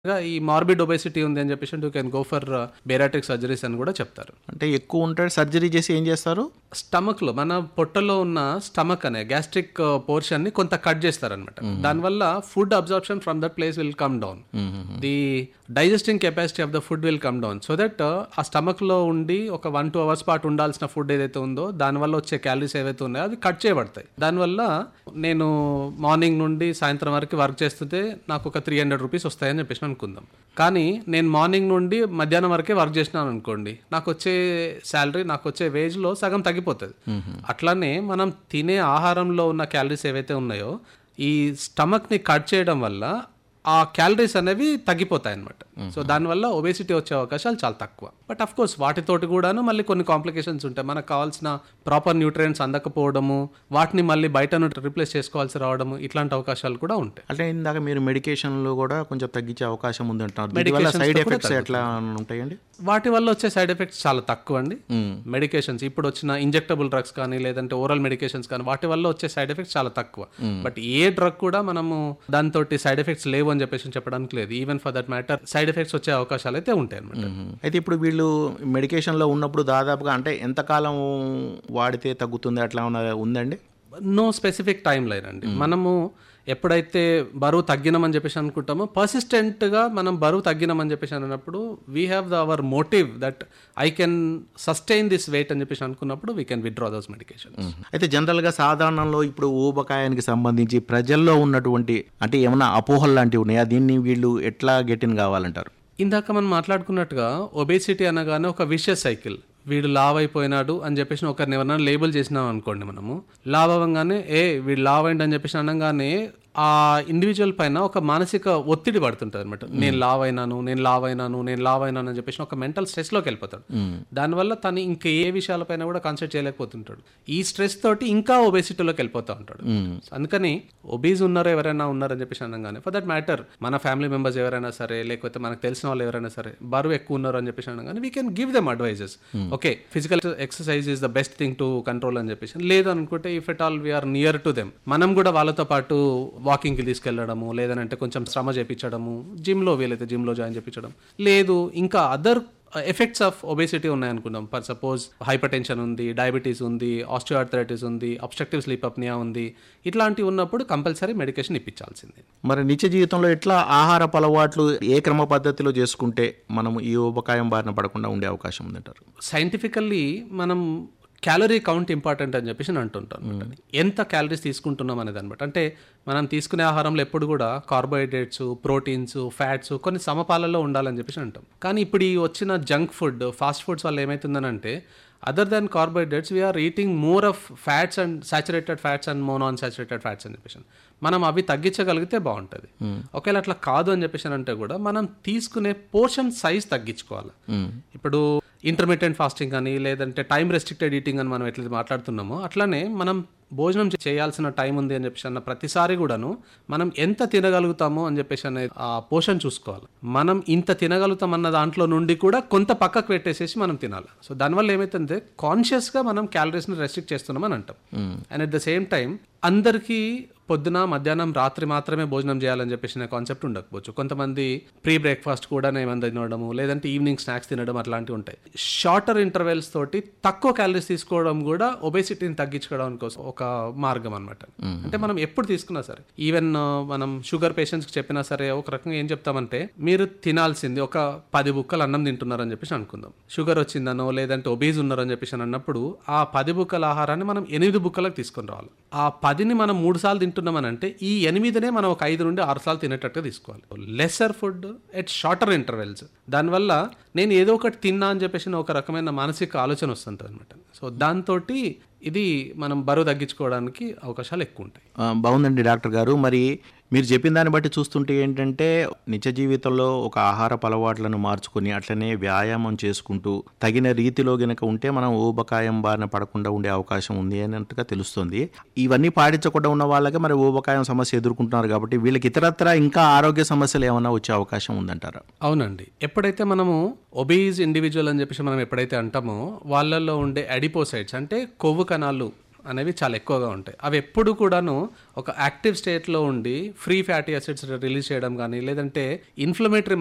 గా ఈ morbid obesity ఉంది అని చెప్పేసి you can go for bariatric surgeries అని కూడా చెప్తారు అంటే ఎక్కువ ఉంటాడు సర్జరీ చేసి ఏం చేస్తారు స్టమక్ లో మన పొట్టలో ఉన్న స్టమక్ అనే గ్యాస్ట్రిక్ పోర్షన్ ని కొంత కట్ చేస్తారనమాట దానివల్ల food absorption from that place will come down the digesting capacity of the food will come down so that ఆ స్టమక్ లో ఉండి ఒక వన్ టూ అవర్స్ పాటు ఉండాల్సిన ఫుడ్ ఏదైతే ఉందో దానివల్ల వచ్చే క్యాలరీస్ ఏవైతే ఉన్నాయో అవి కట్ చేయబడతాయి దానివల్ల నేను మార్నింగ్ నుండి సాయంత్రం వరకు వర్క్ చేస్తుంటే నాకు ఒక త్రీ హండ్రెడ్ రూపీస్ వస్తాయని చెప్పేసి అనుకుందాం కానీ నేను మార్నింగ్ నుండి మధ్యాహ్నం వరకే వర్క్ చేసినాను అనుకోండి నాకు వచ్చే శాలరీ నాకు వచ్చే వేజ్ లో సగం తగ్గిపోతుంది అట్లానే మనం తినే ఆహారంలో ఉన్న క్యాలరీస్ ఏవైతే ఉన్నాయో ఈ స్టమక్ ని కట్ చేయడం వల్ల ఆ క్యాలరీస్ అనేవి తగ్గిపోతాయి అనమాట సో దానివల్ల ఒబేసిటీ వచ్చే అవకాశాలు చాలా తక్కువ బట్ అఫ్ కోర్స్ వాటితోటి కూడాను మళ్ళీ కొన్ని కాంప్లికేషన్స్ ఉంటాయి మనకు కావాల్సిన ప్రాపర్ న్యూట్రియంట్స్ అందకపోవడము వాటిని మళ్ళీ బయట నుండి రిప్లేస్ చేసుకోవాల్సి రావడము ఇట్లాంటి అవకాశాలు కూడా ఉంటాయి అంటే ఇందాక మీరు మెడికేషన్లు కూడా కొంచెం తగ్గించే అవకాశం ఉంది అంటున్నారు దీనివల్ల Medications సైడ్ తో కూడా ఎఫెక్ట్స్ ఎట్లా ఉంటాయండి వాటి వల్ల వచ్చే సైడ్ ఎఫెక్ట్స్ చాలా తక్కువ అండి మెడికేషన్స్ ఇప్పుడు వచ్చిన ఇంజెక్టబుల్ డ్రగ్స్ కానీ లేదంటే ఓరల్ మెడికేషన్స్ కానీ వాటి వల్ల వచ్చే సైడ్ ఎఫెక్ట్స్ చాలా తక్కువ బట్ ఏ డ్రగ్ కూడా మనము దాంతో సైడ్ ఎఫెక్ట్స్ లేవు అని చెప్పేసి చెప్పడానికి లేదు even for that matter side effects వచ్చే అవకాశాలు అయితే ఉంటాయి అనమాట అయితే ఇప్పుడు వీళ్ళు మెడికేషన్లో ఉన్నప్పుడు దాదాపుగా అంటే ఎంతకాలం వాడితే తగ్గుతుంది అట్లా ఉన్న ఉందండి నో స్పెసిఫిక్ టైం లైన్ అండి మనము ఎప్పుడైతే బరువు తగ్గినామని చెప్పేసి అనుకుంటామో పర్సిస్టెంట్ గా మనం బరువు తగ్గినామని చెప్పేసి అన్నప్పుడు we have the our motive that I can sustain this weight అని చెప్పేసి అనుకున్నప్పుడు we can withdraw those medication అయితే జనరల్గా సాధారణంలో ఇప్పుడు ఊబకాయానికి సంబంధించి ప్రజల్లో ఉన్నటువంటి అంటే ఏమైనా అపోహలు లాంటివి ఉన్నాయా దీన్ని వీళ్ళు ఎట్లా గెటిన్ కావాలంటారు ఇందాక మనం మాట్లాడుకున్నట్టుగా ఒబేసిటీ అనగానే ఒక విషయస్ సైకిల్ వీడు లావ్ అయిపోయినాడు అని చెప్పేసి ఒకరిని ఎవరైనా లేబుల్ చేసినాం అనుకోండి మనము లావ్ అవ్వగానే ఏ వీడు లావ్ అయింది అని చెప్పేసి అనగానే ఆ ఇండివిజువల్ పైన ఒక మానసిక ఒత్తిడి పడుతుంటుంది అనమాట నేను లావ్ అయినాను నేను లావ్ అయినాను నేను లావ్ అయినాను అని చెప్పేసి ఒక మెంటల్ స్ట్రెస్ లోకి వెళ్ళిపోతాడు దానివల్ల తను ఇంకా ఏ విషయాలపైన కూడా కాన్సన్ట్రేట్ చేయలేకపోతుంటాడు ఈ స్ట్రెస్ తోటి ఇంకా ఒబేసిటీలోకి వెళ్ళిపోతూ ఉంటాడు So అందుకని ఒబీస్ ఉన్నారు ఎవరైనా ఉన్నారని చెప్పేసి అనగానే ఫర్ దట్ మ్యాటర్ మన ఫ్యామిలీ మెంబర్స్ ఎవరైనా సరే లేకపోతే మనకు తెలిసిన వాళ్ళు ఎవరైనా సరే బరువు ఎక్కువ ఉన్నారు అని చెప్పేసి అనగానే we can give them advises okay physical exercise is the best thing to control అని చెప్పేసి లేదు అనుకుంటే if at all we are near to them మనం కూడా వాళ్ళతో పాటు వాకింగ్కి తీసుకెళ్లడము లేదనంటే కొంచెం శ్రమ చేపించడము జిమ్లో వీలైతే జిమ్లో జాయిన్ చేపించడం లేదు ఇంకా అదర్ ఎఫెక్ట్స్ ఆఫ్ ఒబేసిటీ ఉన్నాయనుకుందాం ఫర్ సపోజ్ హైపర్ టెన్షన్ ఉంది డయాబెటీస్ ఉంది ఆస్టియోఆర్థరైటిస్ ఉంది అబ్స్ట్రక్టివ్ స్లీప్ అప్నియా ఉంది ఇట్లాంటివి ఉన్నప్పుడు కంపల్సరీ మెడికేషన్ ఇప్పించాల్సిందే మరి నిత్య జీవితంలో ఎట్లా ఆహారపు అలవాట్లు ఏ క్రమ పద్ధతిలో చేసుకుంటే మనం ఈ ఊబకాయం బారిన పడకుండా ఉండే అవకాశం ఉందంటారు సైంటిఫికల్లీ మనం క్యాలరీ కౌంట్ ఇంపార్టెంట్ అని చెప్పేసి నేను అంటుంటాను అనమాట. ఎంత క్యాలరీస్ తీసుకుంటున్నాం అనేది అనమాట అంటే మనం తీసుకునే ఆహారంలో ఎప్పుడు కూడా కార్బోహైడ్రేట్స్ ప్రోటీన్స్ ఫ్యాట్స్ కొన్ని సమపాలలో ఉండాలని చెప్పేసి అంటాం కానీ ఇప్పుడు ఈ వచ్చిన జంక్ ఫుడ్ ఫాస్ట్ ఫుడ్స్ వల్ల ఏమవుతుందనంటే other than carbohydrates we are eating more of fats and saturated fats and monounsaturated fats అని చెప్పేసి మనం అవి తగ్గించగలిగితే బాగుంటుంది ఒకవేళ అట్లా కాదు అని చెప్పేసి అంటే కూడా మనం తీసుకునే పోర్షన్ సైజ్ తగ్గించుకోవాలి ఇప్పుడు ఇంటర్మీడియట్ ఫాస్టింగ్ అని లేదంటే టైం రెస్ట్రిక్టెడ్ ఈటింగ్ అని మనం ఎట్లయితే మాట్లాడుతున్నామో అట్లానే మనం భోజనం చేయాల్సిన టైం ఉంది అని చెప్పేసి అన్న ప్రతిసారి కూడాను మనం ఎంత తినగలుగుతామో అని చెప్పేసి అనే ఆ పోషన్ చూసుకోవాలి మనం ఇంత తినగలుగుతాం అన్న దాంట్లో నుండి కూడా కొంత పక్కకు పెట్టేసేసి మనం తినాలి సో దానివల్ల ఏమైతుందంటే కాన్షియస్గా మనం క్యాలరీస్ని రెస్ట్రిక్ట్ చేస్తున్నాం అని అంటాం and at the same time అందరికీ పొద్దున మధ్యాహ్నం రాత్రి మాత్రమే భోజనం చేయాలని చెప్పేసి కాన్సెప్ట్ ఉండకపోవచ్చు కొంతమంది ప్రీ బ్రేక్ఫాస్ట్ కూడా ఏమైనా తినడము లేదంటే ఈవినింగ్ స్నాక్స్ తినడం అట్లాంటివి ఉంటాయి షార్టర్ ఇంటర్వెల్స్ తోటి తక్కువ క్యాలరీస్ తీసుకోవడం కూడా ఒబేసిటీని తగ్గించుకోవడం కోసం ఒక మార్గం అనమాట అంటే మనం ఎప్పుడు తీసుకున్నా సరే ఈవెన్ మనం షుగర్ పేషెంట్స్ కి చెప్పినా సరే ఒక రకంగా ఏం చెప్తామంటే మీరు తినాల్సింది ఒక పది బుక్కలు అన్నం తింటున్నారని చెప్పేసి అనుకుందాం షుగర్ వచ్చిందనో లేదంటే ఒబేజ్ ఉన్నారని చెప్పేసి అని అన్నప్పుడు ఆ పది బుక్కల ఆహారాన్ని మనం ఎనిమిది బుక్కలకు తీసుకొని రావాలి ఆ పదిని మనం మూడు సార్లు తింటున్నామని అంటే ఈ ఎనిమిదినే మనం ఒక ఐదు నుండి ఆరు సార్లు తినేటట్టుగా తీసుకోవాలి lesser food at shorter intervals దానివల్ల నేను ఏదో ఒకటి తిన్నా అని చెప్పేసి ఒక రకమైన మానసిక ఆలోచన వస్తుంటుంది అనమాట సో దాంతో ఇది మనం బరువు తగ్గించుకోవడానికి అవకాశాలు ఎక్కువ ఉంటాయి ఆ, బాగుందండి డాక్టర్ గారు మరి మీరు చెప్పిన దాన్ని బట్టి చూస్తుంటే ఏంటంటే నిత్య జీవితంలో ఒక ఆహారపు అలవాట్లను మార్చుకొని అట్లనే వ్యాయామం చేసుకుంటూ తగిన రీతిలో గనక ఉంటే మనం ఊబకాయం బారిన పడకుండా ఉండే అవకాశం ఉంది అన్నట్టుగా తెలుస్తుంది ఇవన్నీ పాటించకుండా ఉన్న వాళ్ళకి మరి ఊబకాయం సమస్య ఎదుర్కొంటున్నారు కాబట్టి వీళ్ళకి ఇతరత్ర ఇంకా ఆరోగ్య సమస్యలు ఏమైనా వచ్చే అవకాశం ఉందంటారా అవునండి ఎప్పుడైతే మనము ఒబీజ్ ఇండివిజువల్ అని చెప్పేసి మనం ఎప్పుడైతే అంటామో వాళ్ళల్లో ఉండే అడిపోసైడ్స్ అంటే కొవ్వు కణాలు అనేవి చాలా ఎక్కువగా ఉంటాయి అవి ఎప్పుడు కూడాను ఒక యాక్టివ్ స్టేట్లో ఉండి ఫ్రీ ఫ్యాటీ యాసిడ్స్ రిలీజ్ చేయడం కానీ లేదంటే ఇన్ఫ్లమేటరీ